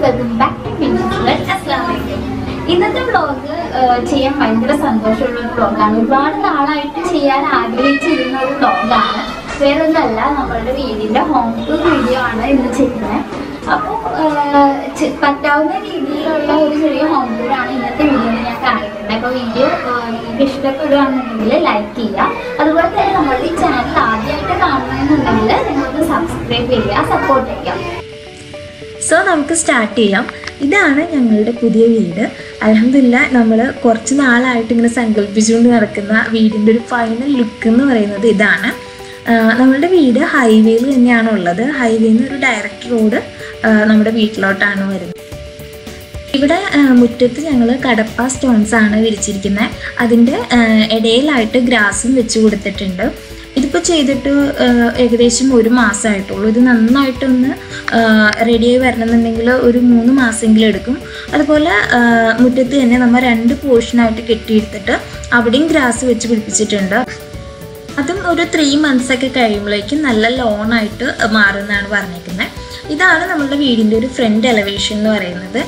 welcome back to business അസ്ലാമലൈക്കും ഇന്നത്തെ vlog ചെയ്യാൻ ഭയങ്കര സന്തോഷമുള്ള ഒരു വ്ളോഗാണ് ഒരുപാട് നാളായിട്ട് ചെയ്യാൻ ആഗ്രഹിച്ചിരുന്ന ഒരു വ്ളോഗാണ് വേറെ ഒന്നല്ല നമ്മളുടെ വീടിന്റെ ഹോം ടൂർ വീഡിയോ ആണ് ഇന്ന് ചെയ്യുന്നത് അപ്പോൾ പറ്റാവുന്ന രീതിയിലുള്ള ഒരു ചെറിയ ഹോം ടൂർ ആണ് ഇന്നത്തെ വീഡിയോയിൽ ഞാൻ കാണിക്കുന്നത് അപ്പോൾ വീഡിയോ നിങ്ങൾക്ക് ഇഷ്ടപ്പെടുകയാണെന്നുണ്ടെങ്കിൽ ലൈക്ക് ചെയ്യുക അതുപോലെ തന്നെ നമ്മളുടെ ഈ ചാനൽ ആദ്യമായിട്ട് കാണണമെന്നുണ്ടെങ്കിൽ നിങ്ങൾക്ക് സബ്സ്ക്രൈബ് ചെയ്യുക സപ്പോർട്ട് ചെയ്യുക സോ നമുക്ക് സ്റ്റാർട്ട് ചെയ്യാം ഇതാണ് ഞങ്ങളുടെ പുതിയ വീട് അലഹമില്ല നമ്മൾ കുറച്ച് നാളായിട്ട് ഇങ്ങനെ സങ്കല്പിച്ചുകൊണ്ട് നടക്കുന്ന വീടിൻ്റെ ഒരു ഫൈനൽ ലുക്ക് എന്ന് പറയുന്നത് ഇതാണ് ആ, നമ്മളുടെ വീട് ഹൈവേയിൽ തന്നെയാണ് ഉള്ളത് ഹൈവേയിൽ നിന്ന് ഒരു ഡയറക്റ്റ് റോഡ് നമ്മുടെ വീട്ടിലോട്ടാണ് വരുന്നത് ഇവിടെ ആ, മുറ്റത്ത് ഞങ്ങൾ കടപ്പ സ്റ്റോൺസ് ആണ് വിരിച്ചിരിക്കുന്നത് അതിൻ്റെ ആ, ഇടയിലായിട്ട് ഗ്രാസും വെച്ച് കൊടുത്തിട്ടുണ്ട് ഇതിപ്പോൾ ചെയ്തിട്ട് ആ, ഏകദേശം ഒരു മാസമായിട്ടുള്ളൂ ഇത് നന്നായിട്ടൊന്ന് റെഡിയായി വരണമെന്നുണ്ടെങ്കിൽ ഒരു മൂന്ന് മാസമെങ്കിലും എടുക്കും അതുപോലെ ആ, മുറ്റത്ത് തന്നെ നമ്മൾ രണ്ട് പോർഷനായിട്ട് കെട്ടിയെടുത്തിട്ട് അവിടെയും ഗ്രാസ് വെച്ച് പിടിപ്പിച്ചിട്ടുണ്ട് അതും ഒരു ത്രീ മന്ത്സ് ഒക്കെ കഴിയുമ്പോഴേക്കും നല്ല ലോണായിട്ട് മാറുമെന്നാണ് പറഞ്ഞിരിക്കുന്നത് ഇതാണ് നമ്മളുടെ വീടിൻ്റെ ഒരു ഫ്രണ്ട് എലവേഷൻ എന്ന് പറയുന്നത്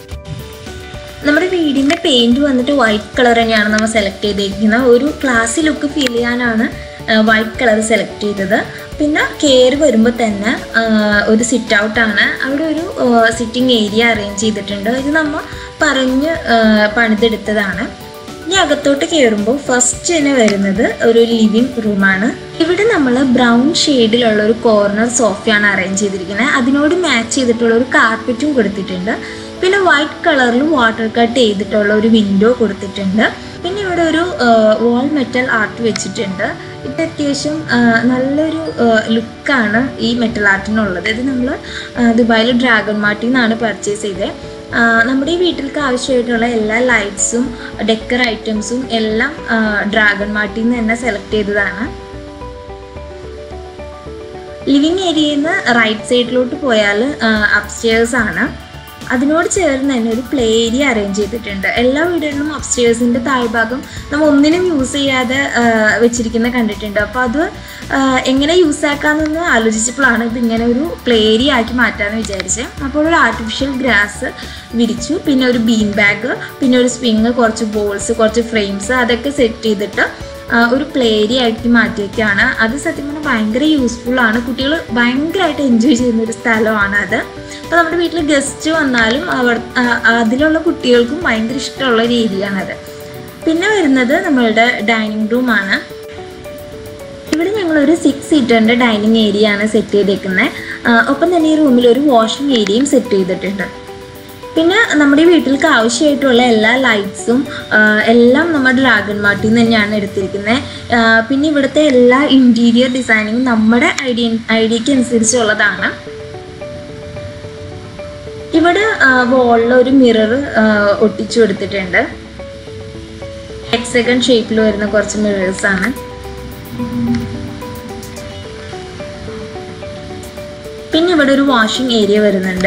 നമ്മുടെ വീടിൻ്റെ പെയിൻറ് വന്നിട്ട് വൈറ്റ് കളർ തന്നെയാണ് നമ്മൾ സെലക്ട് ചെയ്തിരിക്കുന്നത് ഒരു ക്ലാസ്സി ലുക്ക് ഫീൽ ചെയ്യാനാണ് വൈറ്റ് കളർ സെലക്ട് ചെയ്തത് പിന്നെ കയറി വരുമ്പോൾ തന്നെ ആ, ഒരു സിറ്റ് ഔട്ടാണ് അവിടെ ഒരു സിറ്റിംഗ് ഏരിയ അറേഞ്ച് ചെയ്തിട്ടുണ്ട് ഇത് നമ്മൾ പറഞ്ഞ് ആ, പണിതെടുത്തതാണ് ഇനി അകത്തോട്ട് കയറുമ്പോൾ ഫസ്റ്റ് തന്നെ വരുന്നത് ഒരു ലിവിങ് റൂമാണ് ഇവിടെ നമ്മൾ ബ്രൗൺ ഷെയ്ഡിലുള്ള ഒരു കോർണർ സോഫയാണ് അറേഞ്ച് ചെയ്തിരിക്കുന്നത് അതിനോട് മാച്ച് ചെയ്തിട്ടുള്ള ഒരു കാർപ്പറ്റും കൊടുത്തിട്ടുണ്ട് പിന്നെ വൈറ്റ് കളറിൽ വാട്ടർ കട്ട് ചെയ്തിട്ടുള്ള ഒരു വിൻഡോ കൊടുത്തിട്ടുണ്ട് പിന്നെ ഇവിടെ ഒരു വാൾ മെറ്റൽ ആർട്ട് വെച്ചിട്ടുണ്ട് ഇത് അത്യാവശ്യം ആ, നല്ലൊരു ലുക്കാണ് ഈ മെറ്റൽ ആർട്ടിനുള്ളത് ഇത് നമ്മൾ ദുബായിൽ ഡ്രാഗൺ മാർട്ടിൽ നിന്നാണ് പർച്ചേസ് ചെയ്തത് ആ, നമ്മുടെ ഈ വീട്ടിലേക്ക് ആവശ്യമായിട്ടുള്ള എല്ലാ ലൈറ്റ്സും ഡെക്കർ ഐറ്റംസും എല്ലാം ഡ്രാഗൺ മാർട്ടിൽ നിന്ന് തന്നെ സെലക്ട് ചെയ്തതാണ് ലിവിങ് ഏരിയയിൽ നിന്ന് റൈറ്റ് സൈഡിലോട്ട് പോയാൽ അപ്സ്റ്റേഴ്സ് ആണ് അതിനോട് ചേർന്ന് തന്നെ ഒരു പ്ലേ ഏരിയ അറേഞ്ച് ചെയ്തിട്ടുണ്ട് എല്ലാ വീടുകളിലും അപ്സ്റ്റേഴ്സിൻ്റെ താഴ്ഭാഗം നമ്മൾ ഒന്നിനും യൂസ് ചെയ്യാതെ ആ, വെച്ചിരിക്കുന്ന കണ്ടിട്ടുണ്ട് അപ്പോൾ അത് ആ, എങ്ങനെ യൂസ് ആക്കാമെന്നൊന്ന് ആലോചിച്ചപ്പോഴാണ് ഇതിങ്ങനെ ഒരു പ്ലേ ഏരിയ ആക്കി മാറ്റാമെന്ന് വിചാരിച്ചത് അപ്പോൾ ഒരു ആർട്ടിഫിഷ്യൽ ഗ്രാസ് വിരിച്ചു പിന്നെ ഒരു ബീൻ ബാഗ് പിന്നെ ഒരു സ്വിങ് കുറച്ച് ബോൾസ് കുറച്ച് ഫ്രെയിംസ് അതൊക്കെ സെറ്റ് ചെയ്തിട്ട് ആ, ഒരു പ്ലേ ഏരിയ ആക്കി മാറ്റിയൊക്കെയാണ് അത് സത്യം പറഞ്ഞാൽ ഭയങ്കര യൂസ്ഫുൾ ആണ് കുട്ടികൾ ഭയങ്കരമായിട്ട് എൻജോയ് ചെയ്യുന്ന ഒരു സ്ഥലമാണ് അത് അപ്പോൾ നമ്മുടെ വീട്ടിൽ ഗസ്റ്റ് വന്നാലും അവർ ആ, അതിലുള്ള കുട്ടികൾക്കും ഭയങ്കര ഇഷ്ടമുള്ള ഒരു ഏരിയ ആണത് പിന്നെ വരുന്നത് നമ്മളുടെ ഡൈനിങ് റൂമാണ് ഇവിടെ ഞങ്ങളൊരു സിക്സ് സീറ്ററിൻ്റെ ഡൈനിങ് ഏരിയ ആണ് സെറ്റ് ചെയ്തേക്കുന്നത് ഒപ്പം തന്നെ ഈ റൂമിൽ ഒരു വാഷിംഗ് ഏരിയയും സെറ്റ് ചെയ്തിട്ടുണ്ട് പിന്നെ നമ്മുടെ ഈ വീട്ടിലേക്ക് ആവശ്യമായിട്ടുള്ള എല്ലാ ലൈറ്റ്സും എല്ലാം നമ്മൾ ഡ്രാഗൺ മാർട്ടിൽ നിന്ന് തന്നെയാണ് എടുത്തിരിക്കുന്നത് പിന്നെ ഇവിടുത്തെ എല്ലാ ഇൻറ്റീരിയർ ഡിസൈനിങ്ങും നമ്മുടെ ഐഡിയ ഐഡിയക്ക് അനുസരിച്ചുള്ളതാണ് ഇവിടെ വോളിൽ ഒരു മിറർ ഒട്ടിച്ചു കൊടുത്തിട്ടുണ്ട് ഹെക്സഗൺ ഷേപ്പിൽ വരുന്ന കുറച്ച് മിറേഴ്സ് ആണ് പിന്നെ ഇവിടെ ഒരു വാഷിംഗ് ഏരിയ വരുന്നുണ്ട്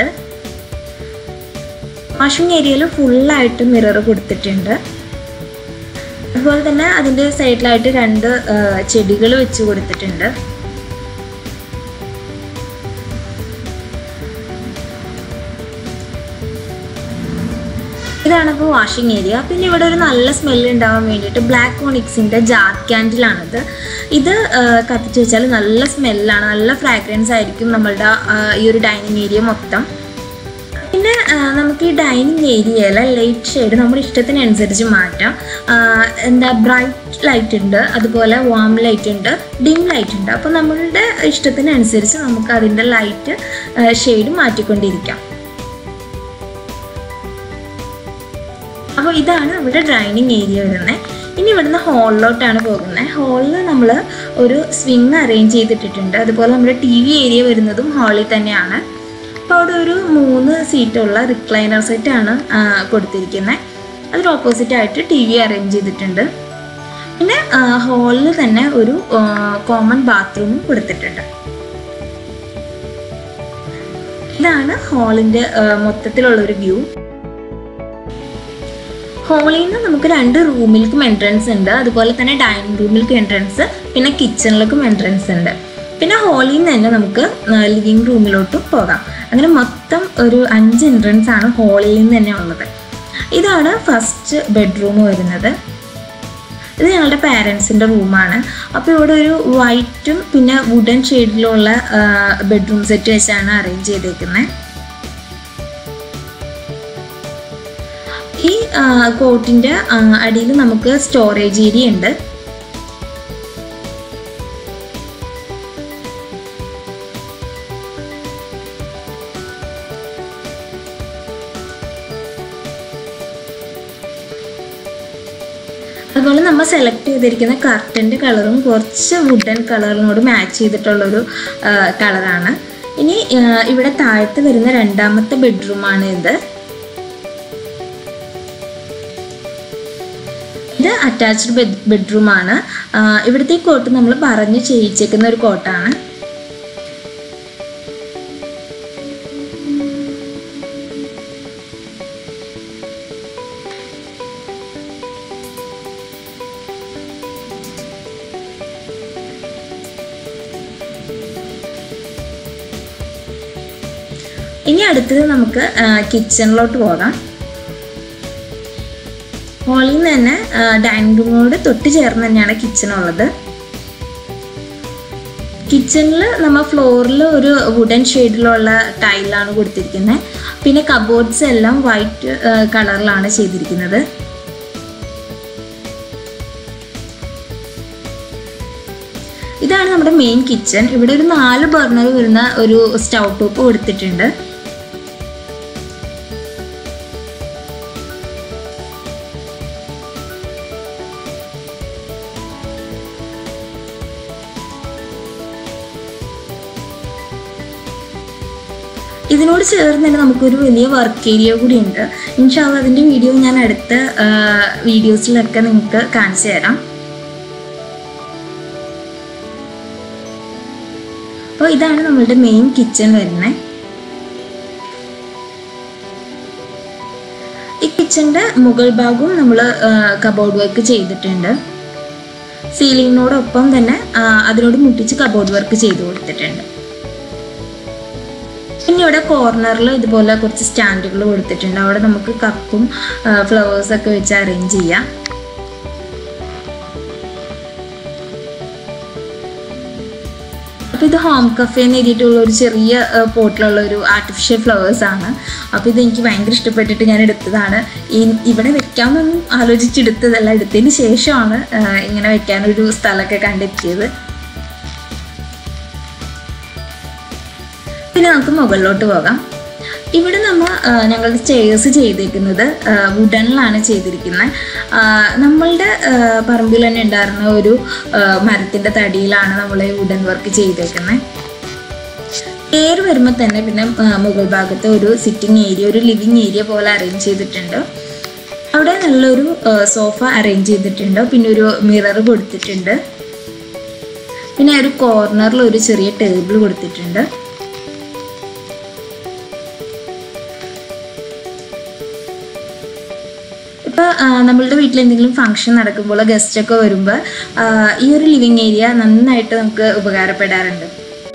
വാഷിംഗ് ഏരിയയിൽ ഫുള്ളായിട്ട് മിറർ കൊടുത്തിട്ടുണ്ട് അതുപോലെ തന്നെ അതിൻ്റെ സൈഡിലായിട്ട് രണ്ട് ചെടികൾ വെച്ച് കൊടുത്തിട്ടുണ്ട് ഇതാണ് ഇപ്പോൾ വാഷിംഗ് ഏരിയ പിന്നെ ഇവിടെ ഒരു നല്ല സ്മെല്ല് ഉണ്ടാവാൻ വേണ്ടിയിട്ട് ബ്ലാക്ക് ഓണിക്സിൻ്റെ ജാർ ക്യാൻഡിലാണിത് ഇത് ആ, കത്തിച്ച് വെച്ചാൽ നല്ല സ്മെല്ലാണ് നല്ല ഫ്രാഗ്രൻസ് ആയിരിക്കും നമ്മളുടെ ആ, ഈ ഒരു ഡൈനിങ് ഏരിയ മൊത്തം പിന്നെ ആ, നമുക്ക് ഈ ഡൈനിങ് ഏരിയയിലെ ലൈറ്റ് ഷെയ്ഡ് നമ്മുടെ ഇഷ്ടത്തിനനുസരിച്ച് മാറ്റാം ആ, എന്താ ബ്രൈറ്റ് ലൈറ്റ് ഉണ്ട് അതുപോലെ വാം ലൈറ്റ് ഉണ്ട് ഡിം ലൈറ്റ് ഉണ്ട് അപ്പോൾ നമ്മളുടെ ഇഷ്ടത്തിനനുസരിച്ച് നമുക്ക് അതിൻ്റെ ലൈറ്റ് ഷെയ്ഡ് മാറ്റിക്കൊണ്ടിരിക്കാം അപ്പോൾ ഇതാണ് നമ്മുടെ ഡൈനിങ് ഏരിയ വരുന്നത് ഇനി ഇവിടുന്ന് ഹാളിലോട്ടാണ് പോകുന്നത് ഹാളിൽ നമ്മൾ ഒരു സ്വിങ് അറേഞ്ച് ചെയ്തിട്ടിട്ടുണ്ട് അതുപോലെ നമ്മുടെ ടി വി ഏരിയ വരുന്നതും ഹാളിൽ തന്നെയാണ് അപ്പോൾ അവിടെ ഒരു മൂന്ന് സീറ്റുള്ള റിക്ലൈനർ സെറ്റാണ് കൊടുത്തിരിക്കുന്നത് അതിന് ഓപ്പോസിറ്റ് ആയിട്ട് ടി വി അറേഞ്ച് ചെയ്തിട്ടുണ്ട് പിന്നെ ഹാളിൽ തന്നെ ഒരു കോമൺ ബാത്റൂമും കൊടുത്തിട്ടുണ്ട് ഇതാണ് ഹാളിൻ്റെ മൊത്തത്തിലുള്ള ഒരു വ്യൂ ഹോളിൽ നിന്ന് നമുക്ക് രണ്ട് റൂമിലേക്കും എൻട്രൻസ് ഉണ്ട് അതുപോലെ തന്നെ ഡൈനിങ് റൂമിലേക്കും എൻട്രൻസ് പിന്നെ കിച്ചണിലേക്കും എൻട്രൻസ് ഉണ്ട് പിന്നെ ഹോളിൽ നിന്ന് തന്നെ നമുക്ക് ലിവിങ് റൂമിലോട്ടും പോകാം അങ്ങനെ മൊത്തം ഒരു അഞ്ച് എൻട്രൻസ് ആണ് ഹോളിൽ നിന്ന് തന്നെ ഉള്ളത് ഇതാണ് ഫസ്റ്റ് ബെഡ്റൂം വരുന്നത് ഇത് ഞങ്ങളുടെ പാരൻസിൻ്റെ റൂമാണ് അപ്പോൾ ഇവിടെ ഒരു വൈറ്റും പിന്നെ വുഡൻ ഷെയ്ഡിലുള്ള ബെഡ്റൂം സെറ്റ് വെച്ചാണ് അറേഞ്ച് ചെയ്തേക്കുന്നത് ഈ കോട്ടിൻ്റെ അടിയിൽ നമുക്ക് സ്റ്റോറേജ് ഏരിയ ഉണ്ട് അതുപോലെ നമ്മൾ സെലക്ട് ചെയ്തിരിക്കുന്ന കർട്ടൻ്റെ കളറും കുറച്ച് വുഡൻ കളറിനോട് മാച്ച് ചെയ്തിട്ടുള്ളൊരു കളറാണ് ഇനി ആ, ഇവിടെ താഴത്ത് വരുന്ന രണ്ടാമത്തെ ബെഡ്റൂമാണ് ഇത് ഇത് അറ്റാച്ച്ഡ് ബെഡ് ബെഡ്റൂമാണ് ഇവിടുത്തെ ഈ കോട്ട് നമ്മൾ പറഞ്ഞ് ചെയ്യിച്ചേക്കുന്ന ഒരു കോട്ടാണ് ഇനി അടുത്തത് നമുക്ക് കിച്ചണിലോട്ട് പോകാം ഹോളിൽ നിന്ന് തന്നെ ഡൈനിങ് റൂമിനോട് തൊട്ട് ചേർന്ന് തന്നെയാണ് കിച്ചൺ ഉള്ളത് കിച്ചണിൽ നമ്മൾ ഫ്ലോറിൽ ഒരു വുഡൻ ഷെയ്ഡിലുള്ള ടൈലാണ് കൊടുത്തിരിക്കുന്നത് പിന്നെ കബോർഡ്സ് എല്ലാം വൈറ്റ് കളറിലാണ് ചെയ്തിരിക്കുന്നത് ഇതാണ് നമ്മുടെ മെയിൻ കിച്ചൺ ഇവിടെ ഒരു നാല് ബർണർ വരുന്ന ഒരു സ്റ്റൗ ടോപ്പ് കൊടുത്തിട്ടുണ്ട് ഇതിനോട് ചേർന്ന് തന്നെ നമുക്കൊരു വലിയ വർക്ക് ഏരിയ കൂടി ഉണ്ട് ഇൻഷാല്ല അതിൻ്റെ വീഡിയോ ഞാൻ അടുത്ത വീഡിയോസിലൊക്കെ നിങ്ങൾക്ക് കാണിച്ചു തരാം അപ്പോൾ ഇതാണ് നമ്മളുടെ മെയിൻ കിച്ചൺ വരുന്നത് ഈ കിച്ചൻ്റെ മുകൾ ഭാഗവും നമ്മൾ കബോർഡ് വർക്ക് ചെയ്തിട്ടുണ്ട് സീലിങ്ങിനോടൊപ്പം തന്നെ ആ, അതിനോട് മുട്ടിച്ച് കബോർഡ് വർക്ക് ചെയ്ത് കൊടുത്തിട്ടുണ്ട് പിന്നെ ഇവിടെ കോർണറിൽ ഇതുപോലെ കുറച്ച് സ്റ്റാൻഡുകൾ കൊടുത്തിട്ടുണ്ട് അവിടെ നമുക്ക് കപ്പും ഫ്ലവേഴ്സൊക്കെ വെച്ച് അറേഞ്ച് ചെയ്യാം അപ്പോൾ ഇത് ഹോം കഫേ എന്ന് എഴുതിയിട്ടുള്ള ഒരു ചെറിയ പോട്ടിലുള്ള ഒരു ആർട്ടിഫിഷ്യൽ ഫ്ലവേഴ്സ് ആണ് അപ്പോൾ ഇത് എനിക്ക് ഭയങ്കര ഇഷ്ടപ്പെട്ടിട്ട് ഞാൻ എടുത്തതാണ് ഈ ഇവിടെ വെക്കാമെന്നൊന്നും ആലോചിച്ചെടുത്തതല്ല എടുത്തതിന് ശേഷമാണ് ആ, ഇങ്ങനെ വെക്കാനൊരു സ്ഥലമൊക്കെ കണ്ടെത്തിയത് പിന്നെ നമുക്ക് മുകളിലോട്ട് പോകാം ഇവിടെ നമ്മൾ ആ, ഞങ്ങളുടെ സ്റ്റേഴ്സ് ചെയ്തേക്കുന്നത് വുഡനിലാണ് ചെയ്തിരിക്കുന്നത് ആ, നമ്മളുടെ ആ, പറമ്പിൽ തന്നെ ഉണ്ടായിരുന്ന ഒരു ആ, മരത്തിൻ്റെ തടിയിലാണ് നമ്മൾ ഈ വുഡൻ വർക്ക് ചെയ്തേക്കുന്നത് കയറി വരുമ്പോൾ തന്നെ പിന്നെ ആ, മുകൾ ഭാഗത്ത് ഒരു സിറ്റിംഗ് ഏരിയ ഒരു ലിവിങ് ഏരിയ പോലെ അറേഞ്ച് ചെയ്തിട്ടുണ്ട് അവിടെ നല്ലൊരു സോഫ അറേഞ്ച് ചെയ്തിട്ടുണ്ട് പിന്നെ ഒരു മിറർ കൊടുത്തിട്ടുണ്ട് പിന്നെ ഒരു കോർണറിൽ ഒരു ചെറിയ ടേബിൾ കൊടുത്തിട്ടുണ്ട് ഇപ്പോൾ നമ്മളുടെ വീട്ടിൽ എന്തെങ്കിലും ഫംഗ്ഷൻ നടക്കുമ്പോൾ ഗസ്റ്റ് ഒക്കെ വരുമ്പോൾ ഈ ഒരു ലിവിങ് ഏരിയ നന്നായിട്ട് നമുക്ക് ഉപകാരപ്പെടാറുണ്ട്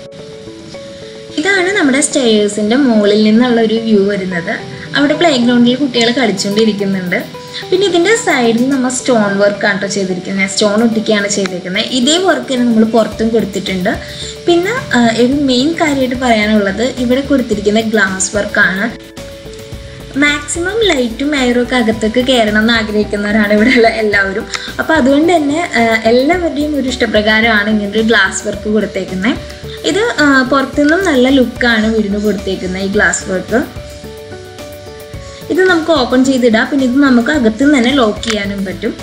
ഇതാണ് നമ്മുടെ സ്റ്റേഴ്സിൻ്റെ മുകളിൽ നിന്നുള്ള ഒരു വ്യൂ വരുന്നത് അവിടെ പ്ലേ ഗ്രൗണ്ടിൽ കുട്ടികൾ കളിച്ചുകൊണ്ടിരിക്കുന്നുണ്ട് പിന്നെ ഇതിൻ്റെ സൈഡിൽ നമ്മൾ സ്റ്റോൺ വർക്കാണ് കേട്ടോ ചെയ്തിരിക്കുന്നത് സ്റ്റോൺ ഒട്ടിക്കുകയാണ് ചെയ്തിരിക്കുന്നത് ഇതേ വർക്ക് തന്നെ നമ്മൾ പുറത്തും കൊടുത്തിട്ടുണ്ട് പിന്നെ ആ, ഒരു മെയിൻ കാര്യമായിട്ട് പറയാനുള്ളത് ഇവിടെ കൊടുത്തിരിക്കുന്ന ഗ്ലാസ് വർക്കാണ് മാക്സിമം ലൈറ്റും എയറും ഒക്കെ അകത്തേക്ക് കയറണം എന്ന് ആഗ്രഹിക്കുന്നവരാണ് ഇവിടെയുള്ള എല്ലാവരും അപ്പോൾ അതുകൊണ്ട് തന്നെ ആ, എല്ലാവരുടെയും ഒരു ഇഷ്ടപ്രകാരമാണ് ഇങ്ങനൊരു ഗ്ലാസ് വർക്ക് കൊടുത്തേക്കുന്നത് ഇത് ആ, പുറത്തുനിന്നും നല്ല ലുക്കാണ് വീടിന് കൊടുത്തേക്കുന്നത് ഈ ഗ്ലാസ് വർക്ക് ഇത് നമുക്ക് ഓപ്പൺ ചെയ്തിടാം പിന്നെ ഇത് നമുക്ക് അകത്ത് നിന്ന് തന്നെ ലോക്ക് ചെയ്യാനും പറ്റും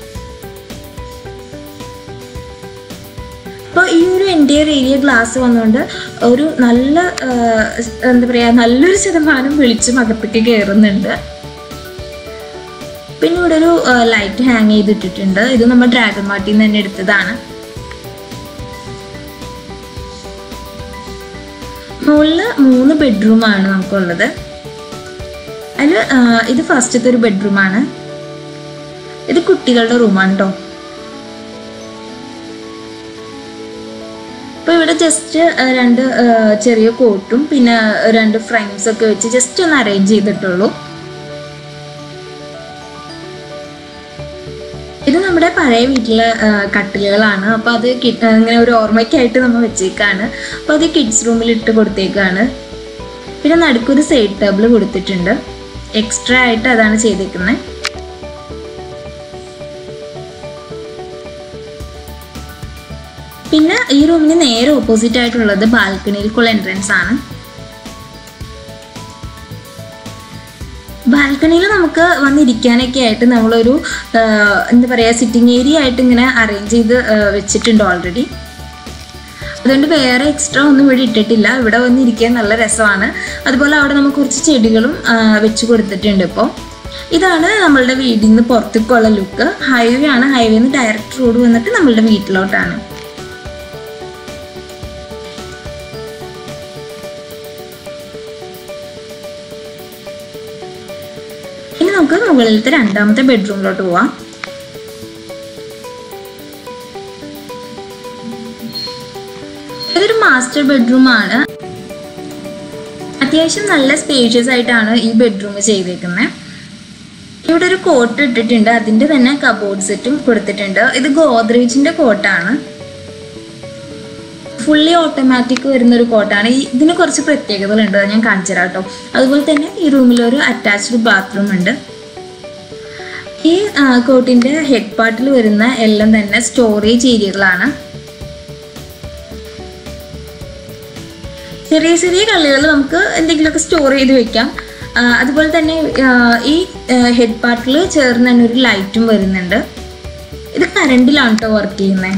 അപ്പോൾ ഈ ഒരു എൻറ്റയർ ഏരിയ ഗ്ലാസ് വന്നുകൊണ്ട് ഒരു നല്ല ആ, എന്താ പറയുക നല്ലൊരു ശതമാനം വെളിച്ചം അകത്തേക്ക് കയറുന്നുണ്ട് പിന്നെ ഇവിടെ ഒരു ലൈറ്റ് ഹാങ് ചെയ്തിട്ടിട്ടുണ്ട് ഇത് നമ്മൾ ഡ്രാഗൺ മാർട്ടിൽ നിന്ന് തന്നെ എടുത്തതാണ് മുകളിൽ മൂന്ന് ബെഡ്റൂമാണ് നമുക്കുള്ളത് അതിൽ ഇത് ഫസ്റ്റത്തെ ഒരു ബെഡ്റൂമാണ് ഇത് കുട്ടികളുടെ റൂമാണ് കേട്ടോ അപ്പോൾ ഇവിടെ ജസ്റ്റ് രണ്ട് ആ, ചെറിയ കോട്ടും പിന്നെ രണ്ട് ഫ്രെയിംസ് ഒക്കെ വെച്ച് ജസ്റ്റ് ഒന്ന് അറേഞ്ച് ചെയ്തിട്ടുള്ളൂ ഇത് നമ്മുടെ പഴയ വീട്ടിലെ ആ, കട്ടിലുകളാണ് അപ്പോൾ അത് കി- ആ, ഇങ്ങനെ ഒരു ഓർമ്മയ്ക്കായിട്ട് നമ്മൾ വെച്ചേക്കാണ് അപ്പോൾ അത് കിഡ്സ് റൂമിൽ ഇട്ട് കൊടുത്തേക്കാണ് പിന്നെ നടുക്കൊരു സൈഡ് ടേബിൾ കൊടുത്തിട്ടുണ്ട് എക്സ്ട്രാ ആയിട്ട് അതാണ് ചെയ്തേക്കുന്നത് പിന്നെ ഈ റൂമിന് നേരെ ഓപ്പോസിറ്റ് ആയിട്ടുള്ളത് ബാൽക്കണിയിലേക്കുള്ള എൻട്രൻസ് ആണ് ബാൽക്കണിയിൽ നമുക്ക് വന്നിരിക്കാനൊക്കെ ആയിട്ട് നമ്മളൊരു ആ, എന്താ പറയുക സിറ്റിംഗ് ഏരിയ ആയിട്ട് ഇങ്ങനെ അറേഞ്ച് ചെയ്ത് ആ, വെച്ചിട്ടുണ്ട് ഓൾറെഡി അതുകൊണ്ട് വേറെ എക്സ്ട്രാ ഒന്നും ഇവിടെ ഇട്ടിട്ടില്ല ഇവിടെ വന്നിരിക്കാൻ നല്ല രസമാണ് അതുപോലെ അവിടെ നമുക്ക് കുറച്ച് ചെടികളും ആ, വെച്ച് കൊടുത്തിട്ടുണ്ട് ഇപ്പോൾ ഇതാണ് നമ്മളുടെ വീടിൽ നിന്ന് പുറത്തേക്കുള്ള ലുക്ക് ഹൈവേ ആണ് ഹൈവേന്ന് നിന്ന് ഡയറക്റ്റ് റോഡ് വന്നിട്ട് നമ്മളുടെ വീട്ടിലോട്ടാണ് ഇനി നമുക്ക് മുകളിലത്തെ രണ്ടാമത്തെ ബെഡ്റൂമിലോട്ട് പോവാം ഇതൊരു മാസ്റ്റർ ബെഡ്റൂം ആണ് അത്യാവശ്യം നല്ല സ്പേഷ്യസ് ആയിട്ടാണ് ഈ ബെഡ്റൂം ചെയ്തേക്കുന്നത് ഇവിടെ ഒരു കോട്ട് ഇട്ടിട്ടുണ്ട് അതിന്റെ തന്നെ കബോർഡ് സെറ്റും കൊടുത്തിട്ടുണ്ട് ഇത് ഗോദ്രേജിന്റെ കോട്ടാണ് ഫുള്ളി ഓട്ടോമാറ്റിക് വരുന്ന ഒരു കോട്ടാണ് ഈ ഇതിന് കുറച്ച് പ്രത്യേകതകളുണ്ട് അത് ഞാൻ കാണിച്ചു തരാം കേട്ടോ അതുപോലെ തന്നെ ഈ റൂമിൽ ഒരു അറ്റാച്ച്ഡ് ബാത്റൂം ഉണ്ട് ഈ ആ, കോട്ടിന്റെ ഹെഡ് പാർട്ടിൽ വരുന്ന എല്ലാം തന്നെ സ്റ്റോറേജ് ഏരിയകളാണ് ചെറിയ ചെറിയ കള്ളികൾ നമുക്ക് എന്തെങ്കിലുമൊക്കെ സ്റ്റോർ ചെയ്ത് വെക്കാം ആ, അതുപോലെ തന്നെ ആ, ഈ ഹെഡ് പാർട്ടിൽ ചേർന്ന് തന്നെ ഒരു ലൈറ്റും വരുന്നുണ്ട് ഇത് കറണ്ടിലാണ് കേട്ടോ വർക്ക് ചെയ്യുന്നത്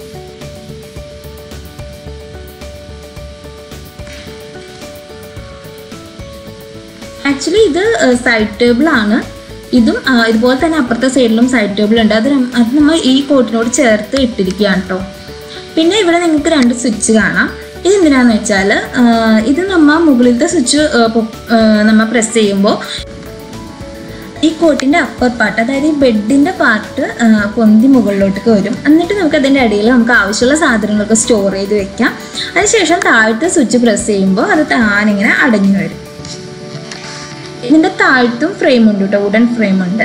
ആക്ച്വലി ഇത് സൈഡ് ടേബിൾ ആണ് ഇതും ആ, ഇതുപോലെ തന്നെ അപ്പുറത്തെ സൈഡിലും സൈഡ് ടേബിൾ ഉണ്ട് അത് നം- അത് നമ്മൾ ഈ കോട്ടിനോട് ചേർത്ത് ഇട്ടിരിക്കുകയാണ് കേട്ടോ പിന്നെ ഇവിടെ നിങ്ങൾക്ക് രണ്ട് സ്വിച്ച് കാണാം ഇത് എന്തിനാന്ന് വെച്ചാൽ ഇത് നമ്മ മുകളിലത്തെ സ്വിച്ച് നമ്മൾ പ്രസ് ചെയ്യുമ്പോൾ ഈ കോട്ടിൻ്റെ അപ്പർ പാർട്ട് അതായത് ഈ ബെഡിൻ്റെ പാർട്ട് പൊന്തി മുകളിലോട്ടേക്ക് വരും എന്നിട്ട് നമുക്ക് അതിൻ്റെ അടിയിൽ നമുക്ക് ആവശ്യമുള്ള സാധനങ്ങളൊക്കെ സ്റ്റോർ ചെയ്ത് വെക്കാം അതിനുശേഷം താഴത്തെ സ്വിച്ച് പ്രസ് ചെയ്യുമ്പോൾ അത് താനിങ്ങനെ അടഞ്ഞു വരും ഇതിന്റെ താഴത്തും ഫ്രെയിം ഉണ്ട് കേട്ടോ വുഡൻ ഫ്രെയിം ഉണ്ട്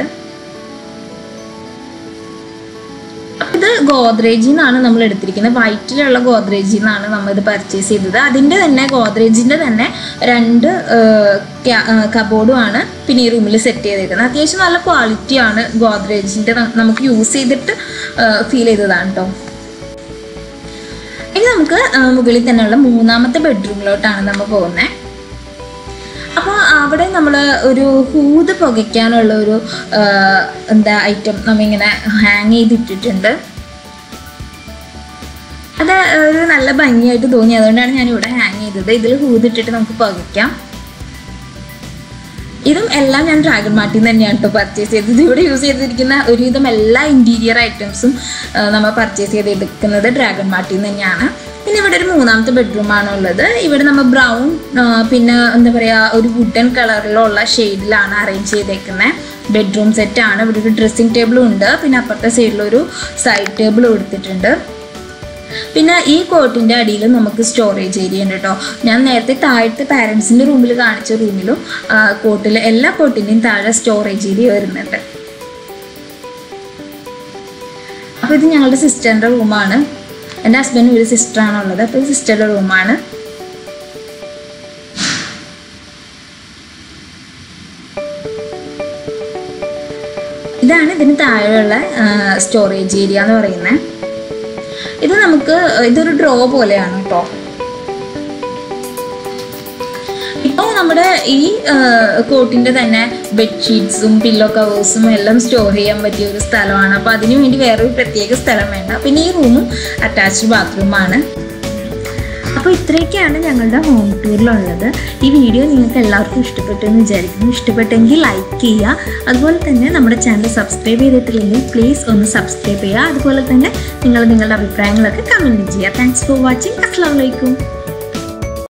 ഇത് ഗോദ്രേജിൽ നിന്നാണ് നമ്മൾ എടുത്തിരിക്കുന്നത് വൈറ്റിലുള്ള ഗോദ്രേജിൽ നിന്നാണ് നമ്മൾ ഇത് പർച്ചേസ് ചെയ്തത് അതിൻ്റെ തന്നെ ഗോദ്രേജിൻ്റെ തന്നെ രണ്ട് കബോർഡും ആണ് പിന്നെ ഈ റൂമിൽ സെറ്റ് ചെയ്തേക്കുന്നത് അത്യാവശ്യം നല്ല ക്വാളിറ്റിയാണ് ഗോദ്രേജിൻ്റെ നമുക്ക് യൂസ് ചെയ്തിട്ട് ഫീൽ ചെയ്തതാണ് കേട്ടോ ഇനി നമുക്ക് ആ, മുകളിൽ തന്നെയുള്ള മൂന്നാമത്തെ ബെഡ്റൂമിലോട്ടാണ് നമ്മൾ പോകുന്നത് അപ്പോൾ അവിടെ നമ്മൾ ഒരു ഹൂത് പുകയ്ക്കാനുള്ള ഒരു ആ, എന്താ ഐറ്റം നമ്മിങ്ങനെ ഹാങ് ചെയ്തിട്ടിട്ടുണ്ട് അത് ഒരു നല്ല ഭംഗിയായിട്ട് തോന്നി അതുകൊണ്ടാണ് ഞാൻ ഇവിടെ ഹാങ് ചെയ്തത് ഇതിൽ ഹൂതിട്ടിട്ട് നമുക്ക് പുകയ്ക്കാം ഇതും എല്ലാം ഞാൻ ഡ്രാഗൺ മാർട്ടിൽ നിന്ന് തന്നെയാണ് കേട്ടോ പർച്ചേസ് ചെയ്തത് ഇവിടെ യൂസ് ചെയ്തിരിക്കുന്ന ഒരുവിധം എല്ലാ ഇൻറ്റീരിയർ ഐറ്റംസും നമ്മൾ പർച്ചേസ് ചെയ്തെടുക്കുന്നത് ഡ്രാഗൺ മാർട്ടിൽ നിന്ന് തന്നെയാണ് പിന്നെ ഇവിടെ ഒരു മൂന്നാമത്തെ ബെഡ്റൂമാണ് ഉള്ളത് ഇവിടെ നമ്മൾ ബ്രൗൺ പിന്നെ എന്താ പറയുക ഒരു വുഡൻ കളറിലുള്ള ഷെയ്ഡിലാണ് അറേഞ്ച് ചെയ്തേക്കുന്നത് ബെഡ്റൂം സെറ്റാണ് ഇവിടെ ഒരു ഡ്രസ്സിങ് ടേബിളും ഉണ്ട് പിന്നെ അപ്പുറത്തെ സൈഡിലൊരു സൈഡ് ടേബിൾ കൊടുത്തിട്ടുണ്ട് പിന്നെ ഈ കോട്ടിൻ്റെ അടിയിൽ നമുക്ക് സ്റ്റോറേജ് ഏരിയ ഉണ്ട് കേട്ടോ ഞാൻ നേരത്തെ താഴത്തെ പാരൻസിൻ്റെ റൂമിൽ കാണിച്ച റൂമിലും കോട്ടിൽ എല്ലാ കോട്ടിൻ്റെയും താഴെ സ്റ്റോറേജ് ഏരിയ വരുന്നുണ്ട് അപ്പോൾ ഇത് ഞങ്ങളുടെ സിസ്റ്ററിൻ്റെ റൂമാണ് എൻ്റെ ഹസ്ബൻഡിന് ഒരു സിസ്റ്ററാണ് ഉള്ളത് അപ്പോൾ ഇത് സിസ്റ്ററുടെ റൂമാണ് ഇതാണ് ഇതിന് താഴെയുള്ള സ്റ്റോറേജ് ഏരിയ എന്ന് പറയുന്നത് ഇത് നമുക്ക് ഇതൊരു ഡ്രോ പോലെയാണ് കേട്ടോ ഇപ്പോൾ നമ്മുടെ ഈ കോട്ടിൻ്റെ തന്നെ ബെഡ്ഷീറ്റ്സും പില്ലോ കവേഴ്സും എല്ലാം സ്റ്റോർ ചെയ്യാൻ പറ്റിയ ഒരു സ്ഥലമാണ് അപ്പോൾ അതിനു വേണ്ടി വേറൊരു പ്രത്യേക സ്ഥലം വേണ്ട പിന്നെ ഈ റൂമും അറ്റാച്ച്ഡ് ബാത്റൂമാണ് അപ്പോൾ ഇത്രയൊക്കെയാണ് ഞങ്ങളുടെ ഹോം ടൂറിലുള്ളത് ഈ വീഡിയോ നിങ്ങൾക്ക് എല്ലാവർക്കും ഇഷ്ടപ്പെട്ടു എന്ന് വിചാരിക്കുന്നു ഇഷ്ടപ്പെട്ടെങ്കിൽ ലൈക്ക് ചെയ്യുക അതുപോലെ തന്നെ നമ്മുടെ ചാനൽ സബ്സ്ക്രൈബ് ചെയ്തിട്ടില്ലെങ്കിൽ പ്ലീസ് ഒന്ന് സബ്സ്ക്രൈബ് ചെയ്യുക അതുപോലെ തന്നെ നിങ്ങൾ നിങ്ങളുടെ അഭിപ്രായങ്ങളൊക്കെ കമൻറ്റ് ചെയ്യുക താങ്ക്സ് ഫോർ വാച്ചിങ് അസ്സാം വലൈക്കും